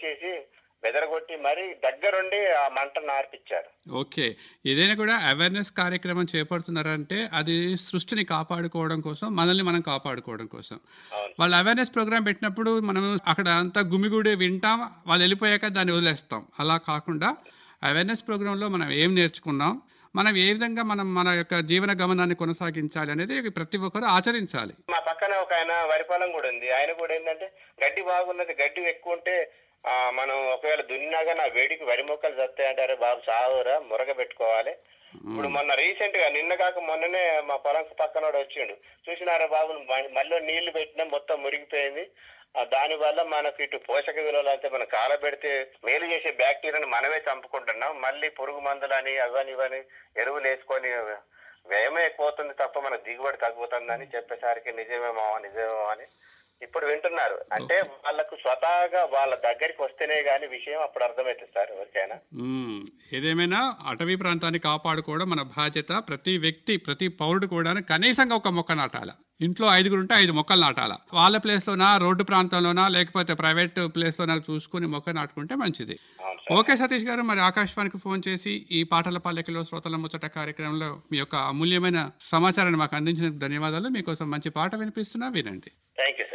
చేసి బెదరగొట్టి మరీ దగ్గరుండి ఆ మంటను నార్పిచ్చారు ఓకే ఏదైనా కూడా అవేర్నెస్ కార్యక్రమం చేపడుతున్నారంటే అది సృష్టిని కాపాడుకోవడం కోసం మనల్ని మనం కాపాడుకోవడం కోసం అవును. వాళ్ళు అవేర్నెస్ ప్రోగ్రామ్ పెట్టినప్పుడు మనం అక్కడ అంతా గుమిగూడి వింటాం వాళ్ళు వెళ్ళిపోయాక దాన్ని వదిలేస్తాం అలా కాకుండా అవేర్నెస్ ప్రోగ్రాంలో మనం ఏం నేర్చుకున్నాం మనం ఏ విధంగా మనం మన యొక్క జీవన గమనాన్ని కొనసాగించాలి అనేది ప్రతి ఒక్కరు ఆచరించాలి మా పక్కన ఒక ఆయన వరి పొలం కూడా ఉంది ఆయన కూడా ఏంటంటే గడ్డి బాగున్నది గడ్డి ఎక్కువ ఉంటే ఆ, మనం ఒకవేళ దున్నాగా నా వేడికి వరి మొక్కలు చస్తాయంటే అరే బాబు సావురా మురగ పెట్టుకోవాలి ఇప్పుడు మొన్న రీసెంట్ గా నిన్న కాక మొన్ననే మా పొలం పక్కన వాడు వచ్చిండు చూసినారా బాబు మ- మళ్ళీ నీళ్లు పెట్టినా మొత్తం మురిగిపోయింది ఆ, దాని వల్ల మనకు ఇటు పోషక విలువలు అంటే మనం కాలబెడితే మేలు చేసే బ్యాక్టీరియాని మనమే చంపుకుంటున్నాం మళ్ళీ పురుగు మందులని అవని ఇవని ఎరువులు వేసుకొని వ్యయమే ఎక్కువవుతుంది తప్ప మన దిగుబడి తగ్గుతుందని చెప్పేసరికి నిజమేమో నిజమేమో అని ఇప్పుడు వింటున్నారు అంటే వాళ్ళకు స్వతహాగా వాళ్ళ దగ్గరికి వస్తేనే గాని విషయం అప్పుడు అర్థమవుతుంది సార్ ఎవరికైనా మ్మ్. ఏదేమైనా అటవీ ప్రాంతాన్ని కాపాడుకోవడం మన బాధ్యత ప్రతి వ్యక్తి ప్రతి పౌరుడు కూడా కనీసంగా ఒక మొక్క నాటాల ఇంట్లో ఐదుగురు ఉంటే ఐదు మొక్కలు నాటాల వాళ్ళ ప్లేస్లోనా రోడ్డు ప్రాంతంలోనా లేకపోతే ప్రైవేట్ ప్లేస్లోనా చూసుకుని మొక్క నాటుకుంటే మంచిది అవును సార్ ఓకే సతీష్ గారు మరి ఆకాశవాణికి ఫోన్ చేసి ఈ పాటల పల్లెకలో శ్రోతల ముచ్చట కార్యక్రమంలో మీ యొక్క అమూల్యమైన సమాచారాన్ని మాకు అందించినందుకు ధన్యవాదాలు మీకోసం మంచి పాట వినిపిస్తున్నా వినండి థ్యాంక్ యూ